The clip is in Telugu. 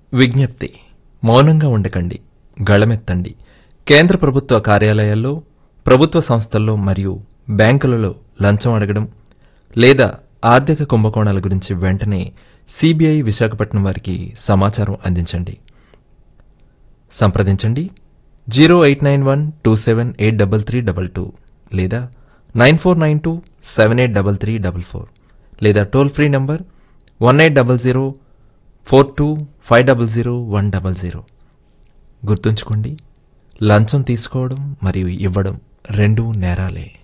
విజ్ఞప్తి మౌనంగా ఉండకండి గళమెత్తండి కేంద్ర ప్రభుత్వ కార్యాలయాల్లో ప్రభుత్వ సంస్థల్లో మరియు బ్యాంకులలో లంచం అడగడం లేదా ఆర్థిక కుంభకోణాల గురించి వెంటనే సిబిఐ విశాఖపట్నం వారికి సమాచారం అందించండి సంప్రదించండి zero eight nine one two seven eight double three double two లేదా nine four nine two seven eight double three double four లేదా toll free number one eight double zero four two five double zero one double zero గుర్తుంచుకోండి లంచం తీసుకోవడం మరియు ఇవ్వడం రెండూ నేరాలే